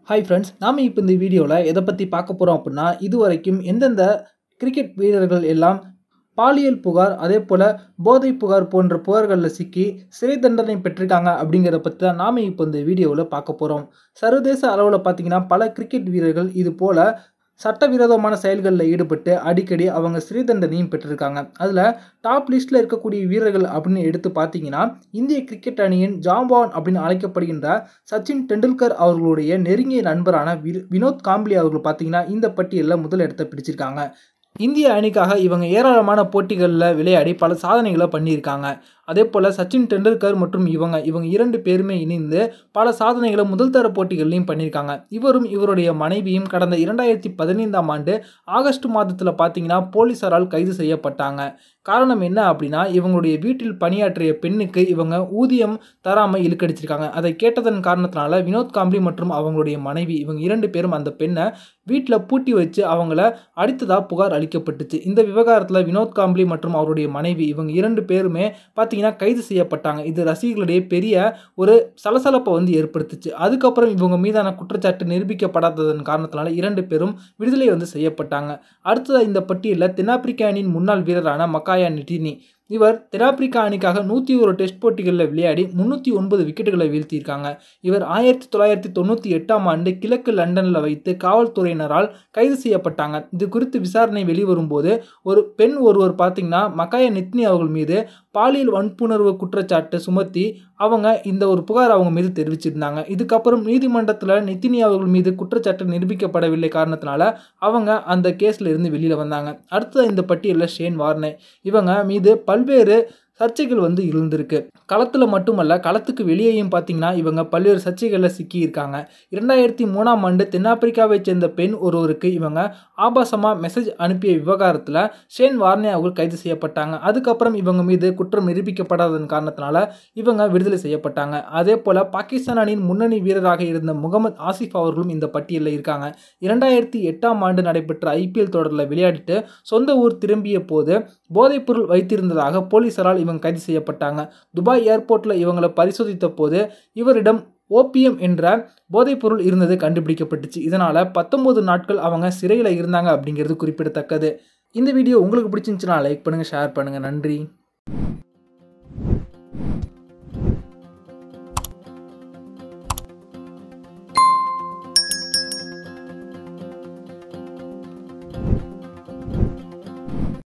hi friends நாம் இப்போ இந்த வீடியோவில் எதை பற்றி பார்க்க போகிறோம் அப்படின்னா இதுவரைக்கும் எந்தெந்த கிரிக்கெட் வீரர்கள் எல்லாம் பாலியல் புகார் அதே போல் போதை புகார் போன்ற புகார்களில் சிக்கி சிறை தண்டனை பெற்றிருக்காங்க அப்படிங்கிறத பற்றி தான் நாம் இப்போ இந்த வீடியோவில் பார்க்க போகிறோம் சர்வதேச அளவில் பார்த்தீங்கன்னா பல கிரிக்கெட் வீரர்கள் இது போல் சட்டவிரோதமான செயல்களில் ஈடுபட்டு அடிக்கடி அவங்க சிறை தண்டனையும் பெற்றிருக்காங்க அதில் டாப் லிஸ்ட்டில் இருக்கக்கூடிய வீரர்கள் அப்படின்னு எடுத்து பார்த்தீங்கன்னா இந்திய கிரிக்கெட் அணியின் ஜாம்பான் அப்படின்னு அழைக்கப்படுகின்ற சச்சின் டெண்டுல்கர் அவர்களுடைய நெருங்கிய நண்பரான வி- வினோத் காம்ப்ளி அவர்கள் பார்த்தீங்கன்னா இந்த பட்டியலில் முதல் இடத்தை பிடிச்சிருக்காங்க இந்திய அணிக்காக இவங்க ஏராளமான போட்டிகளில் விளையாடி பல சாதனைகளை பண்ணியிருக்காங்க அதே போல் சச்சின் டெண்டுல்கர் மற்றும் இவங்க இவங்க இரண்டு பேருமே இணைந்து பல சாதனைகளை முதல் தர போட்டிகள்லையும் பண்ணியிருக்காங்க இவரும் இவருடைய மனைவியும் கடந்த இரண்டாயிரத்தி பதினைந்தாம் ஆண்டு ஆகஸ்ட் மாதத்தில் பார்த்தீங்கன்னா போலீசாரால் கைது செய்யப்பட்டாங்க காரணம் என்ன அப்படின்னா இவங்களுடைய வீட்டில் பணியாற்றிய பெண்ணுக்கு இவங்க ஊதியம் தராமல் இழுக்கடிச்சிருக்காங்க அதை கேட்டதன் காரணத்தினால வினோத் காம்ப்ளி மற்றும் அவங்களுடைய மனைவி இவங்க இரண்டு பேரும் அந்த பெண்ணை வீட்டில் பூட்டி வச்சு அவங்கள அடித்ததாக புகார் அளிக்கப்பட்டுச்சு இந்த விவகாரத்தில் வினோத் காம்ப்ளி மற்றும் அவருடைய மனைவி இவங்க இரண்டு பேருமே பார்த்தீங்கன்னா கைது செய்யப்பட்டாங்க இது ரசிகர்களிடையே பெரிய ஒரு சலசலப்பை வந்து ஏற்படுத்துச்சு அதுக்கப்புறம் இவங்க மீதான குற்றச்சாட்டு நிரூபிக்கப்படாததன் காரணத்தினால இரண்டு பேரும் விடுதலை வந்து செய்யப்பட்டாங்க அடுத்ததாக இந்த பட்டியலில் தென்னாப்பிரிக்க அணியின் முன்னாள் வீரரான மக்காயா நிட்டினி இவர் தென்னாப்பிரிக்கா அணிக்காக நூற்றி ஒரு டெஸ்ட் போட்டிகளில் விளையாடி முந்நூற்றி ஒன்பது விக்கெட்டுகளை வீழ்த்தியிருக்காங்க இவர் ஆயிரத்தி தொள்ளாயிரத்தி தொண்ணூற்றி எட்டாம் ஆண்டு கிழக்கு லண்டனில் வைத்து காவல்துறையினரால் கைது செய்யப்பட்டாங்க இது குறித்து விசாரணை வெளிவரும்போது ஒரு பெண் ஒருவர் பார்த்தீங்கன்னா மக்காய நித்னி அவர்கள் மீது பாலியல் வன்புணர்வு குற்றச்சாட்டு சுமத்தி அவங்க இந்த ஒரு புகார் அவங்க மீது தெரிவிச்சிருந்தாங்க இதுக்கப்புறம் நீதிமன்றத்தில் நித்தினி அவர்கள் மீது குற்றச்சாட்டு நிரூபிக்கப்படவில்லை காரணத்தினால அவங்க அந்த கேஸ்ல இருந்து வெளியில் வந்தாங்க அடுத்தது இந்த பட்டியலில் ஷேன் வார்னே இவங்க மீது பல்வேறு சர்ச்சைகள் வந்து இருந்திருக்கு களத்தில் மட்டுமல்ல களத்துக்கு வெளியேயும் பார்த்தீங்கன்னா இவங்க பல்வேறு சர்ச்சைகளில் சிக்கியிருக்காங்க இரண்டாயிரத்தி மூணாம் ஆண்டு தென்னாப்பிரிக்காவைச் சேர்ந்த பெண் ஒருவருக்கு இவங்க ஆபாசமாக மெசேஜ் அனுப்பிய விவகாரத்தில் ஷேன் வார்னே அவர்கள் கைது செய்யப்பட்டாங்க அதுக்கப்புறம் இவங்க மீது குற்றம் நிரூபிக்கப்படாததன் காரணத்தினால இவங்க விடுதலை செய்யப்பட்டாங்க அதே போல் பாகிஸ்தான் அணியின் முன்னணி வீரராக இருந்த முகமது ஆசிஃப் அவர்களும் இந்த பட்டியலில் இருக்காங்க இரண்டாயிரத்தி எட்டாம் ஆண்டு நடைபெற்ற ஐபிஎல் தொடரில் விளையாடிட்டு சொந்த ஊர் திரும்பிய போது போதைப்பொருள் வைத்திருந்ததாக போலீசாரால் இவங்க கைது செய்யப்பட்டாங்க துபாய் ஏர்போர்ட்டில் இவங்களை பரிசோதித்த போது இவரிடம் ஓபிஎம் என்ற போதைப்பொருள் இருந்தது கண்டுபிடிக்கப்பட்டுச்சு இதனால் பத்தொன்பது நாட்கள் அவங்க சிறையில் இருந்தாங்க அப்படிங்கிறது குறிப்பிடத்தக்கது இந்த வீடியோ உங்களுக்கு பிடிச்சிருந்துச்சுன்னா லைக் பண்ணுங்கள் ஷேர் பண்ணுங்கள் நன்றி